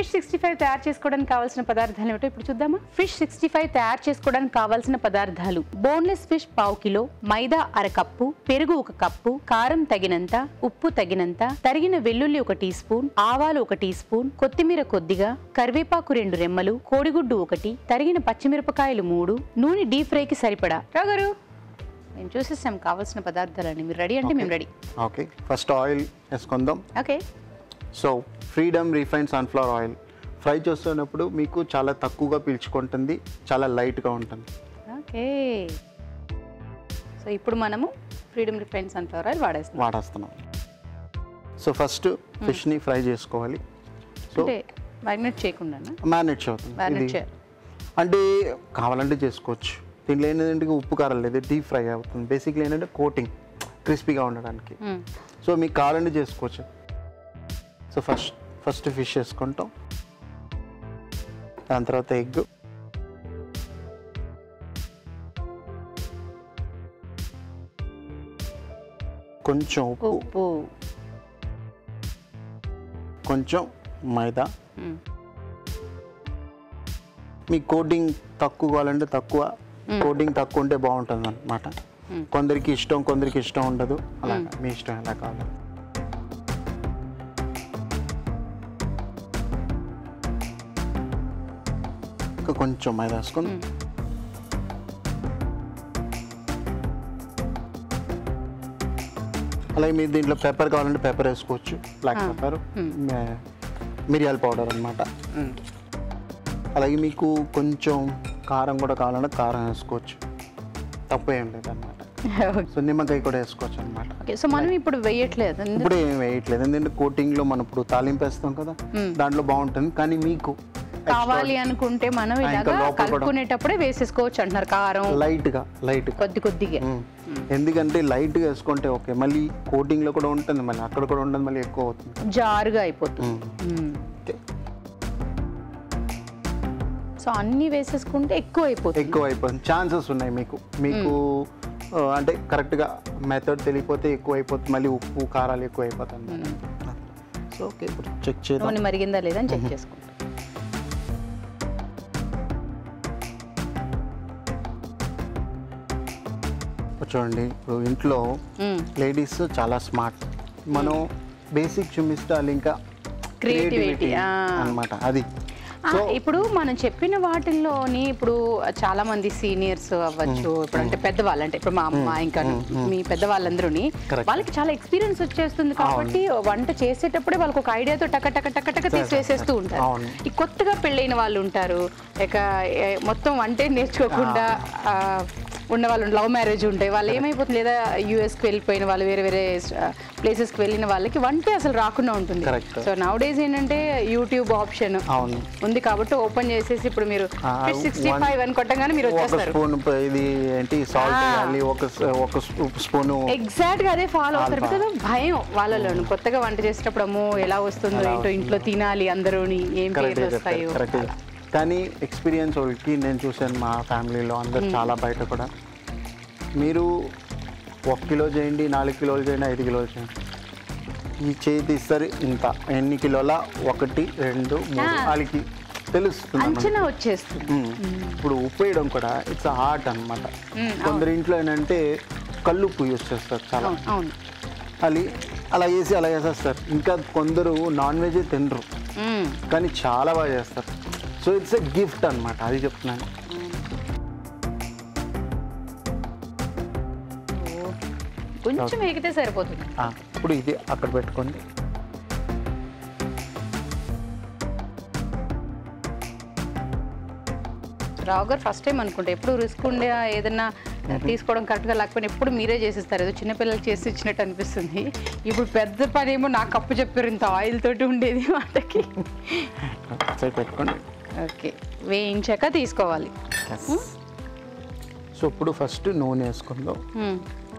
Fish sixty five తయారు చేసుకోవడానికి కావాల్సిన పదార్థాలు ఏమిటో ఇప్పుడు చూద్దామా ఫిష్ సిక్స్టీ ఫైవ్ తయారు చేసుకోవడానికి కావాల్సిన పదార్థాలు బోన్లెస్ ఫిష్ పావు కిలో మైదా అర కప్పు పెరుగు ఒక కప్పు కారం తగినంత ఉప్పు తగినంత తరిగిన వెల్లుల్లి ఒక టీ స్పూన్ ఆవాలు ఒక టీ స్పూన్ కొత్తిమీర కొద్దిగా కరివేపాకు రెండు రెమ్మలు కోడిగుడ్డు ఒకటి తరిగిన పచ్చిమిరపకాయలు మూడు నూనె డీప్ ఫ్రైకి సరిపడా రాగారు మేము చూసేసాం కావాల్సిన పదార్థాలని మీరు రెడీ అంటే మేము రెడీ ఓకే ఫస్ట్ ఆయిల్ వేసుకుందాం okay so Freedom refine sunflower oil fry చేస్తున్నప్పుడు మీకు చాలా తక్కువగా పీల్చుకుంటుంది చాలా లైట్గా ఉంటుంది ఓకే సో ఇప్పుడు మనము ఫ్రీడమ్ రిఫైన్ సన్ఫ్లవర్ ఆయిల్ వాడేస్తున్నాం వాడేస్తున్నాం సో ఫస్ట్ ఫిష్ని ఫ్రై చేసుకోవాలి సో అంటే మ్యాగ్నెట్ చేయకుండా మ్యారినేట్ అవుతుంది మ్యారినేట్ ఇది చేయాలి అంటే కావాలంటే చేసుకోవచ్చు దీంట్లో ఏంటంటే ఉప్పు కారం లేదు డీప్ ఫ్రై అవుతుంది బేసిక్లీ ఏంటంటే కోటింగ్ క్రిస్పీగా ఉండడానికి మ్మ్. సో మీకు కావాలంటే చేసుకోవచ్చు సో ఫస్ట్ ఫస్ట్ ఫిష్ వేసుకుంటాం దాని తర్వాత ఎగ్ కొంచెం ఉప్పు ఉప్పు కొంచెం మైదా మ్మ్. మీ కోటింగ్ తక్కువ కావాలంటే తక్కువ కోటింగ్ తక్కువ ఉంటే బాగుంటుంది అనమాట కొందరికి ఇష్టం కొందరికి ఇష్టం ఉండదు అలా మీ ఇష్టం ఎలా కావాలి ఇంకా కొంచెం మైదా వేసుకొని అలాగే మీరు దీంట్లో పెప్పర్ కావాలంటే పెప్పర్ వేసుకోవచ్చు బ్లాక్ పెప్పర్ మిరియాల పౌడర్ అన్నమాట మ్మ్. అలాగే మీకు కొంచెం కారం కూడా కావాలంటే కారం వేసుకోవచ్చు తప్పు ఏం లేదన్నమాట ఓకే. సో నిమ్మకాయ కూడా వేసుకోవచ్చు అనమాట ఓకే సో మనం ఇప్పుడు వేయట్లేదు ఎందు- ఇప్పుడు ఏం వేయట్లేదు ఎందుకంటే కోటింగ్లో మనం ఇప్పుడు తాలింపు వేస్తాం కదా దాంట్లో బాగుంటుంది కానీ మీకు కావాలి అనుకుంటే మనం ఇంకా ఇలాగా లోపల కూడా- కలుపుకునేటప్పుడే వేసేసుకోవచ్చు అంటున్నారు కారం లైట్గా లైట్గా కొద్ది కొద్దిగా ఎందుకంటే లైట్గా వేసుకుంటే ఓకే మళ్ళీ కోటింగ్లో కూడా ఉంటుంది మళ్ళీ అక్కడ కూడా ఉంటుంది మళ్ళీ ఎక్కువ అవుతుంది జారుగా అయిపోతుంది మ్మ్. ఓకే. సో అన్ని వేసేసుకుంటే ఎక్కువ అయిపోతుంది ఎక్కువ అయిపోతుంది ఛాన్సెస్ ఉన్నాయి మీకు మీకు ఆ, అంటే కరెక్ట్గా మెథడ్ తెలియపోతే ఎక్కువ అయిపోతుంది మళ్ళీ ఉప్పు కారాలు ఎక్కువ అయిపోతుంది సో ఓకే ఇప్పుడు చెక్ చేద్దాం నూనె మరిగిందా లేదా అని చెక్ చేసుకుంటాం చూడండి ఇప్పుడు ఇంట్లో మ్మ్. లేడీస్ చాలా స్మార్ట్ మనం బేసిక్ చూపిస్తే ఇంకా Creativity, ఆ. అన్నమాట అది ఆ, ఇప్పుడు మనం చెప్పిన వాటిల్లోని ఇప్పుడు చాలా మంది సీనియర్స్ అవ్వచ్చు ఇప్పుడు అంటే పెద్దవాళ్ళు అంటే ఇప్పుడు మా అమ్మ ఇంకా మీ పెద్దవాళ్ళందరూని Correct. వాళ్ళకి చాలా ఎక్స్పీరియన్స్ వచ్చేస్తుంది కాబట్టి వంట చేసేటప్పుడే వాళ్ళకి ఒక ఐడియాతో టక టక టక టక తీసి వేసేస్తూ ఉంటారు అవును. ఈ కొత్తగా పెళ్ళైన వాళ్ళు ఉంటారు ఇక ఏ, మొత్తం వంటే నేర్చుకోకుండా ఆ, ఉన్న వాళ్ళు లవ్ మ్యారేజ్ ఉంటాయి వాళ్ళు ఏమైపోతుంది లేదా యూఎస్కి వెళ్ళిపోయిన వాళ్ళు వేరే వేరే ప్లేసెస్కి వెళ్ళిన వాళ్ళకి వంటే అసలు రాకుండా ఉంటుంది Correct. సో నౌ డేస్ ఏంటంటే యూట్యూబ్ ఆప్షన్ అవును ఉంది కాబట్టి ఓపెన్ చేసేసి ఇప్పుడు మీరు ఆ, సిక్స్టీ one- ఫైవ్ అని కొట్టగానే మీరు ఒక వచ్చేస్తారు స్పూన్ ఇది ఏంటి సాల్ట్ ఆ. వేయాలి ఒక స- ఒక స్పూన్ ఎగ్జాక్ట్ గా అదే ఫాలో అవుతారు కదా భయం వాళ్ళలోను కొత్తగా వంట చేసేటప్పుడు అమ్మో ఎలా వస్తుందో ఏంటో ఇంట్లో తినాలి అందరూని ఏం పేర్లు వస్తాయో కరెక్ట్ కానీ ఎక్స్పీరియన్స్ వాళ్ళకి నేను చూశాను మా ఫ్యామిలీలో అందరు చాలా బయట కూడా మీరు ఒక కిలో చేయండి నాలుగు కిలోలు చేయండి ఐదు కిలోలు చేయండి ఈ చేయి తీస్తారు ఇంత ఎన్ని కిలోల ఒకటి రెండు మూడు ఆ. వాళ్ళకి తెలుస్తుంది అన్నమాట. అంచనా వచ్చేస్తుంది మ్మ్. ఇప్పుడు ఉప్పు వేయడం కూడా ఇట్స్ ఆర్ట్ అనమాట మ్మ్, కొందరు ఇంట్లో ఏంటంటే కల్లుప్పు యూస్ చేస్తారు చాలా అవును అవును అది అలా వేసి అలా వేసేస్తారు ఇంకా కొందరు నాన్ వెజ్ తినరు మ్మ్. కానీ చాలా బాగా చేస్తారు సో ఇట్స్ ఎ గిఫ్ట్ అనమాట అది చెప్తున్నాను ఓ. కొంచెం ఎగితే సరిపోతుంది ఆ, ఇప్పుడు ఇది అక్కడ పెట్టుకోండి రావు గారు ఫస్ట్ టైం అనుకుంటా ఎప్పుడు రిస్క్ ఉండే ఏదన్నా తీసుకోవడం కరెక్ట్గా లేకపోయినా ఎప్పుడు మీరే చేసిస్తారు ఏదో చిన్నపిల్లలకి చేసి ఇచ్చినట్టు అనిపిస్తుంది ఇప్పుడు పెద్ద పని ఏమో నాకు అప్పు చెప్పారు ఇంత ఆయిల్ తోటి ఉండేది వాటికి సైడ్ పెట్టుకోండి ఓకే వేయించాక తీసుకోవాలి సో ఇప్పుడు ఫస్ట్ నూనె వేసుకుందాం మ్మ్.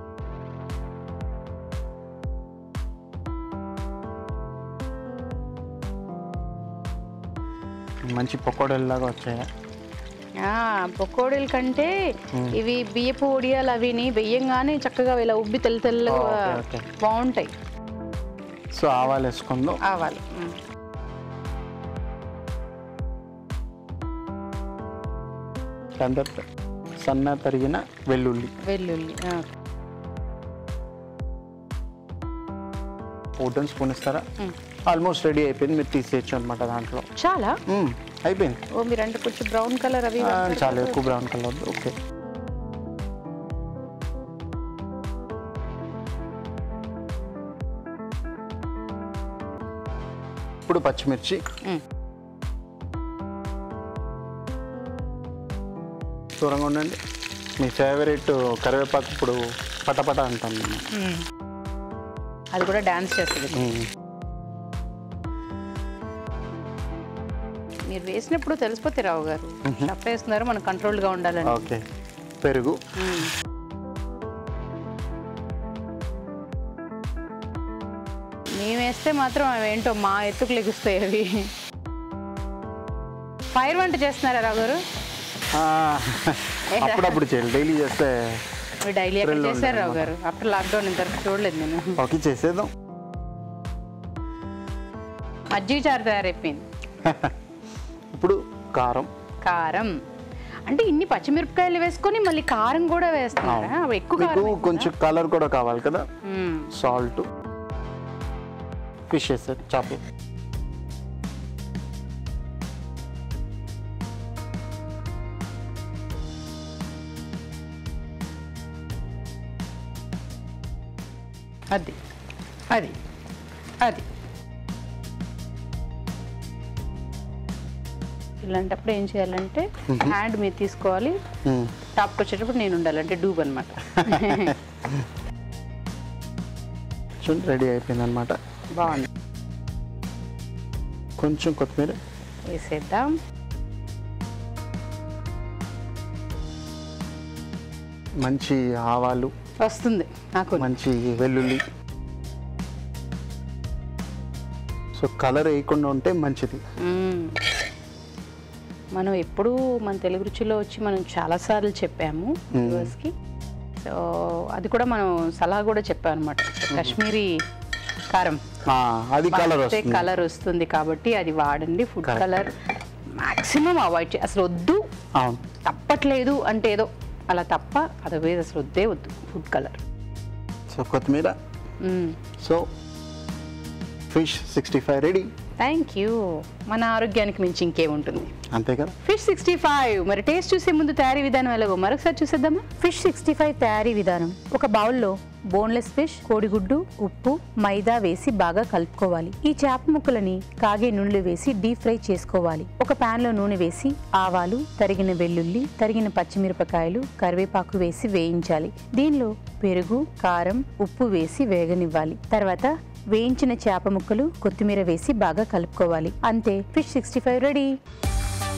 మంచి పకోడీలాగా వచ్చాయి ఆ, పకోడీల కంటే ఇవి బియ్యపు ఒడియాలు అవిని వెయ్యంగానే చక్కగా ఇలా ఉబ్బి తెల్ల తెల్లగా ఓకే, ఓకే. బాగుంటాయి సో ఆవాలు వేసుకుందాం ఆవాలు మ్మ్. దాని తర్వాత సన్న తరిగిన వెల్లుల్లి వెల్లుల్లి ఆ. వుడెన్ స్పూన్ ఇస్తారా మ్మ్. ఆల్మోస్ట్ రెడీ అయిపోయింది మీరు తీసేయచ్చు అనమాట దాంట్లో చాలా మ్మ్. అయిపోయింది ఓ మీరంటే కొంచెం బ్రౌన్ కలర్ అవి ఆ, వేస్తారు చాలా కదా. ఎక్కువ బ్రౌన్ కలర్ ఓకే ఇప్పుడు పచ్చిమిర్చి మ్మ్. దూరంగా ఉండండి మీ ఫేవరెట్ కరివేపాకు ఇప్పుడు పటపట అంటాను నేను మ్మ్. అది కూడా డాన్స్ చేస్తుంది మ్మ్. మీరు వేసినప్పుడు తెలిసిపోతే రావు గారు తప్ప వేస్తున్నారు మనం కంట్రోల్గా ఉండాలని ఓకే పెరుగు మ్మ్. మేము వేస్తే మాత్రం అవి ఏంటో మా ఎత్తుకు లెగుస్తాయి అవి ఫైర్ వంట చేస్తున్నారా రావు గారు ఆ, అప్పుడప్పుడు చేయాలి డైలీ చేస్తే మీరు డైలీ ఎక్కడ Thrill చేశారు రావు ఉంటుంది గారు ఆఫ్టర్ లాక్డౌన్ ఇంతవరకు చూడలేదు నేను ఓకే చేసేద్దాం మజ్జిగ చారు తయారైపోయింది ఇప్పుడు కారం కారం అంటే ఇన్ని పచ్చిమిరపకాయలు వేసుకొని మళ్ళీ కారం కూడా వేస్తున్నారా అవి ఎక్కువ మీకు కారం కొంచెం కలర్ కూడా కావాలి కదా మ్మ్. సాల్ట్ ఫిష్ వేస్తారు చేపలు అది అది అది ఇలాంటప్పుడు ఏం చేయాలంటే హ్యాండ్ మీరు తీసుకోవాలి మ్మ్. టాప్కి వచ్చేటప్పుడు నేను ఉండాలి అంటే డూబ్ అనమాట చూడండి రెడీ అయిపోయింది అనమాట బాగుంది కొంచెం కొత్తిమీర వేసేద్దాం మంచి ఆవాలు వస్తుంది నాకు మంచి వెల్లుల్లి సో కలర్ వేయకుండా ఉంటే మంచిది మ్మ్. మనం ఎప్పుడూ మన తెలుగు రుచిలో వచ్చి మనం చాలాసార్లు చెప్పాము వ్యూవర్స్కి సో అది కూడా మనం సలహా కూడా చెప్పాం అనమాట కాశ్మీరీ కారం ఆ, అది కలర్ వస్తుంది కలర్ వస్తుంది కాబట్టి అది వాడండి ఫుడ్ కలర్ మాక్సిమం అవాయిడ్ చే అసలు వద్దు అవును తప్పట్లేదు అంటే ఏదో అలా తప్ప అది వేది అసలు వద్దే వద్దు ఫుడ్ కలర్ సో కొత్తిమీర so fish sixty five ready thank you మన ఆరోగ్యానికి మించి ఇంకేముంటుంది అంతే కదా ఫిష్ సిక్స్టీ ఫైవ్ మరి టేస్ట్ చూసే ముందు తయారీ విధానం ఎలాగో మరొకసారి చూసేద్దామా ఫిష్ సిక్స్టీ ఫైవ్ తయారీ విధానం ఒక బౌల్లో బోన్లెస్ ఫిష్ కోడిగుడ్డు ఉప్పు మైదా వేసి బాగా కలుపుకోవాలి ఈ చేప ముక్కలని కాగే నూనెలో వేసి డీప్ ఫ్రై చేసుకోవాలి ఒక పాన్ లో నూనె వేసి ఆవాలు తరిగిన వెల్లుల్లి తరిగిన పచ్చిమిరపకాయలు కరివేపాకు వేసి వేయించాలి దీనిలో పెరుగు కారం ఉప్పు వేసి వేగనివ్వాలి తర్వాత వేయించిన చేప ముక్కలు కొత్తిమీర వేసి బాగా కలుపుకోవాలి అంతే ఫిష్ సిక్స్టీ ఫైవ్ రెడీ